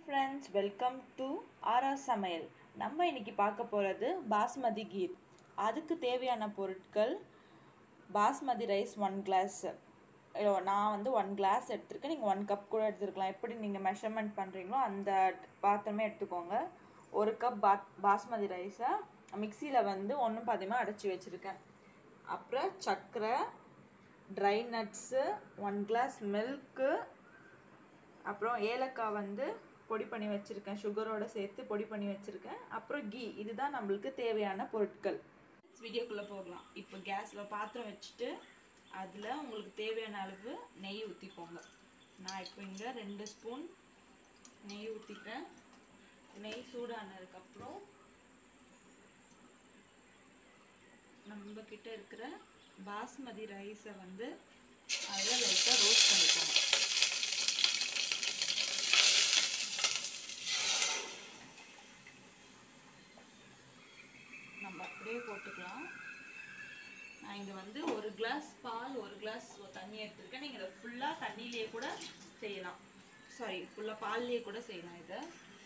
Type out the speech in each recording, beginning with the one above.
friends welcome to ஆரா சமையல் நம்ம இன்னைக்கு பார்க்க போகிறது பாஸ்மதி கீர் அதுக்கு தேவையான பொருட்கள் பாஸ்மதி ரைஸ் ஒன் கிளாஸ் நான் வந்து ஒன் கிளாஸ் எடுத்திருக்கேன் நீங்கள் ஒன் கப் கூட எடுத்துருக்கலாம் எப்படி நீங்கள் மெஷர்மெண்ட் பண்ணுறீங்களோ அந்த பாத்திரமே எடுத்துக்கோங்க ஒரு கப் பாத் பாஸ்மதி ரைஸை மிக்சியில் வந்து ஒன்றும் பாதியமாக அடைச்சி வச்சுருக்கேன் அப்புறம் சர்க்கரை dry nuts one glass milk அப்புறம் ஏலக்காய் வந்து பொடி பண்ணி வச்சுருக்கேன் சுகரோட சேர்த்து பொடி பண்ணி வச்சுருக்கேன் அப்புறம் கீ இதுதான் நம்மளுக்கு தேவையான பொருட்கள் வீடியோக்குள்ளே போகலாம் இப்போ கேஸில் பாத்திரம் வச்சுட்டு அதில் உங்களுக்கு தேவையான அளவு நெய் ஊற்றிக்கோங்க நான் இப்போ இங்கே ரெண்டு ஸ்பூன் நெய் ஊற்றிக்கிறேன் நெய் சூடானதுக்கப்புறம் நம்ம கிட்ட இருக்கிற பாஸ்மதி ரைஸை வந்து அதில் லைட்டாக ரோஸ்ட் பண்ணிக்கோங்க நம்ம அப்படியே போட்டுக்கலாம் நான் இங்கே வந்து ஒரு கிளாஸ் பால் ஒரு கிளாஸ் தண்ணி எடுத்திருக்கேன் நீங்கள் இதை ஃபுல்லாக தண்ணியிலேயே கூட செய்யலாம் சாரி ஃபுல்லாக பால்லேயே கூட செய்யலாம் இதை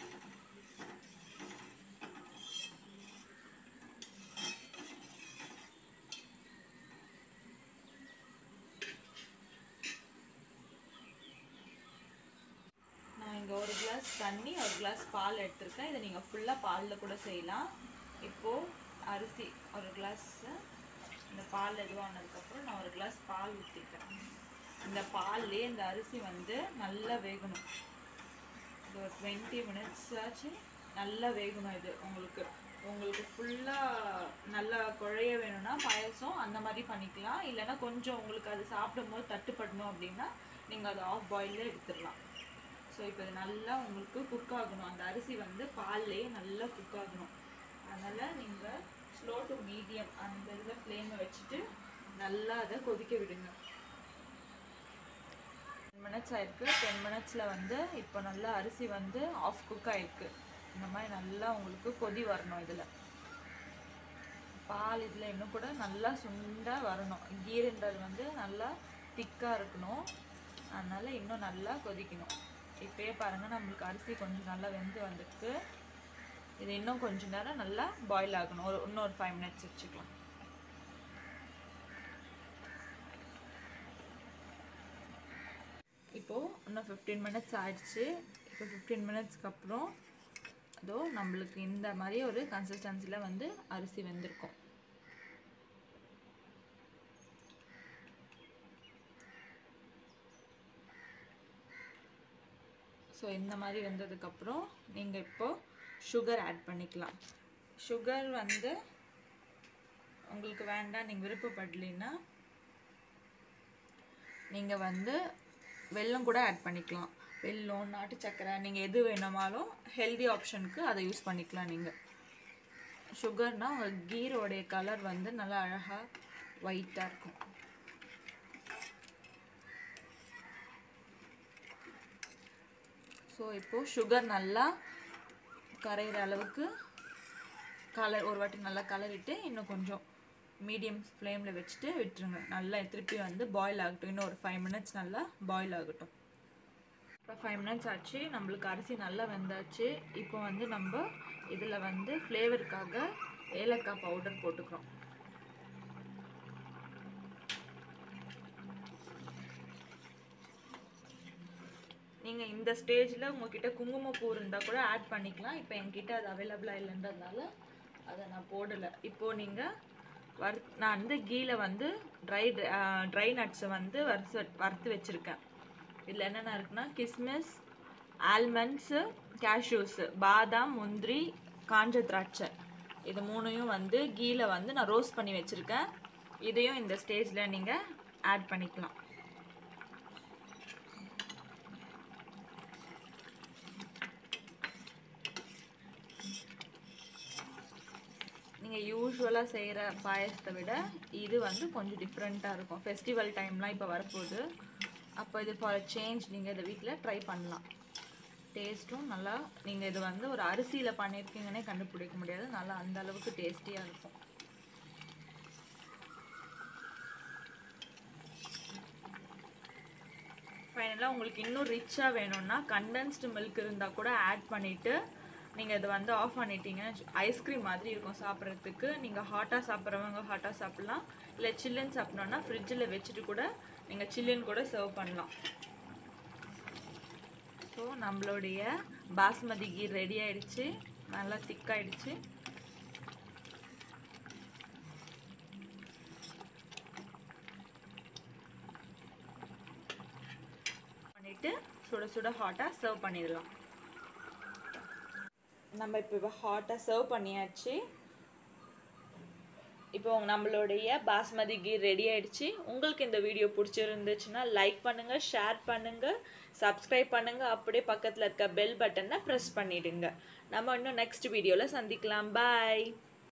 நான் இங்கே ஒரு கிளாஸ் தண்ணி ஒரு கிளாஸ் பால் எடுத்திருக்கேன் இதை நீங்கள் ஃபுல்லாக பாலில் கூட செய்யலாம் இப்போது அரிசி ஒரு கிளாஸ் இந்த பால் இதுவானதுக்கப்புறம் நான் ஒரு கிளாஸ் பால் ஊற்றிக்கிறேன் இந்த பால்லே இந்த அரிசி வந்து நல்லா வேகணும் இது ஒரு டுவெண்ட்டி மினிட்ஸ் ஆச்சு நல்லா வேகணும் இது உங்களுக்கு உங்களுக்கு ஃபுல்லாக நல்லா குழைய வேணும்னா பாயசம் அந்த மாதிரி பண்ணிக்கலாம் இல்லைன்னா கொஞ்சம் உங்களுக்கு அது சாப்பிடும்போது தட்டுப்படணும் அப்படின்னா நீங்கள் அதை ஆஃப் பாயிலே எடுத்துடலாம் ஸோ இப்போ இது நல்லா உங்களுக்கு குக் ஆகணும் அந்த அரிசி வந்து பால்லே நல்லா குக் ஆகணும் அதனால் நீங்கள் ஸ்லோ டு மீடியம் அந்த இதில் ஃப்ளேமை வச்சுட்டு நல்லா அதை கொதிக்க விடுங்க டென் மினிட்ஸ் ஆயிருக்கு டென் மினிட்ஸில் வந்து இப்போ நல்லா அரிசி வந்து ஆஃப் குக் ஆயிருக்கு இந்த மாதிரி நல்லா உங்களுக்கு கொதி வரணும் இதில் பால் இதில் இன்னும் கூட நல்லா சுண்டாக வரணும் கீருன்றது வந்து நல்லா திக்காக இருக்கணும் அதனால் இன்னும் நல்லா கொதிக்கணும் இப்போயே பாருங்கள் நம்மளுக்கு அரிசி கொஞ்சம் நல்லா வெந்து வந்துருக்கு இது இன்னும் கொஞ்ச நேரம் நல்லா பாயில் ஆகணும் ஒரு இன்னொரு ஃபைவ் மினிட்ஸ் வச்சுக்கலாம் இப்போது இன்னும் ஃபிஃப்டீன் மினிட்ஸ் ஆயிடுச்சு இப்போ ஃபிஃப்டீன் மினிட்ஸ்க்கு அப்புறம் அதோ நம்மளுக்கு இந்த மாதிரி ஒரு கன்சிஸ்டன்சியில் வந்து அரிசி வெந்திருக்கும் ஸோ இந்த மாதிரி வெந்ததுக்கப்புறம் நீங்கள் இப்போது சுகர் ஆட் பண்ணிக்கலாம் சுகர் வந்து உங்களுக்கு வேண்டாம் நீங்கள் விருப்பப்படலைன்னா நீங்கள் வந்து வெல்லம் கூட ஆட் பண்ணிக்கலாம் வெல்லம் நாட்டு சக்கரை நீங்கள் எது வேணுமாலும் ஹெல்தி ஆப்ஷனுக்கு அதை யூஸ் பண்ணிக்கலாம் நீங்கள் சுகர்னால் உங்கள் கீரோடைய கலர் வந்து நல்லா அழகாக ஒயிட்டாக இருக்கும் ஸோ இப்போது சுகர் நல்லா கரைகிற அளவுக்கு கலர் ஒரு வாட்டி நல்லா கலரிட்டு இன்னும் கொஞ்சம் மீடியம் ஃப்ளேமில் வச்சுட்டு விட்டுருங்க நல்லா திருப்பி வந்து பாயில் ஆகட்டும் இன்னும் ஒரு ஃபைவ் மினிட்ஸ் நல்லா பாயில் ஆகட்டும் இப்போ ஃபைவ் மினிட்ஸ் ஆச்சு நம்மளுக்கு அரிசி நல்லா வெந்தாச்சு இப்போ வந்து நம்ம இதில் வந்து ஃப்ளேவருக்காக ஏலக்காய் பவுடர் போட்டுக்கிறோம் நீங்கள் இந்த ஸ்டேஜில் உங்ககிட்ட குங்குமப்பூ இருந்தால் கூட ஆட் பண்ணிக்கலாம் இப்போ என்கிட்ட அது அவைலபிளாக இல்லைன்றதுனால அதை நான் போடலை இப்போது நீங்கள் வறு நான் வந்து கீழே வந்து ட்ரை ட்ரை நட்ஸை வந்து வறுத்து வறுத்து வச்சுருக்கேன் இதில் என்னென்ன இருக்குன்னா கிஸ்மிஸ் ஆல்மண்ட்ஸு கேஷ்யூஸு பாதாம் முந்திரி காஞ்ச திராட்சை இது மூணையும் வந்து கீழே வந்து நான் ரோஸ்ட் பண்ணி வச்சுருக்கேன் இதையும் இந்த ஸ்டேஜில் நீங்கள் ஆட் பண்ணிக்கலாம் நீங்கள் யூஸ்வலாக செய்கிற பாயசத்தை விட இது வந்து கொஞ்சம் டிஃப்ரெண்ட்டாக இருக்கும் ஃபெஸ்டிவல் டைம்லாம் இப்போ வரப்போகுது அப்போ இது ஃபார் சேஞ்ச் நீங்கள் இதை வீட்டில் ட்ரை பண்ணலாம் டேஸ்ட்டும் நல்லா நீங்கள் இது வந்து ஒரு அரிசியில் பண்ணியிருக்கீங்கன்னே கண்டுபிடிக்க முடியாது நல்லா அந்த அளவுக்கு டேஸ்டியாக இருக்கும் ஃபைனலாக இல்லை உங்களுக்கு இன்னும் ரிச்சாக வேணும்னா கண்டென்ஸ்டு மில்க் இருந்தால் கூட ஆட் பண்ணிவிட்டு நீங்கள் இதை வந்து ஆஃப் பண்ணிட்டீங்கன்னா ஐஸ்கிரீம் மாதிரி இருக்கும் சாப்பிட்றதுக்கு நீங்கள் ஹாட்டாக சாப்பிட்றவங்க ஹாட்டாக சாப்பிட்லாம் இல்லை சில்லுன்னு சாப்பிட்ணுன்னா ஃப்ரிட்ஜில் வச்சுட்டு கூட நீங்கள் சில்லுன்னு கூட சர்வ் பண்ணலாம் ஸோ நம்மளுடைய பாஸ்மதி கீ ரெடி ஆயிடுச்சு நல்லா திக்காயிடுச்சு பண்ணிட்டு சுட சுட ஹாட்டாக சர்வ் பண்ணிடலாம் நம்ம இப்போ ஹாட்டாக சர்வ் பண்ணியாச்சு இப்போ நம்மளுடைய பாஸ்மதி கீ ரெடி ஆயிடுச்சு உங்களுக்கு இந்த வீடியோ பிடிச்சிருந்துச்சுன்னா லைக் பண்ணுங்க ஷேர் பண்ணுங்க சப்ஸ்கிரைப் பண்ணுங்க அப்படியே பக்கத்தில் இருக்க பெல் பட்டனை ப்ரெஸ் பண்ணிடுங்க நம்ம இன்னும் நெக்ஸ்ட் வீடியோவில் சந்திக்கலாம் பாய்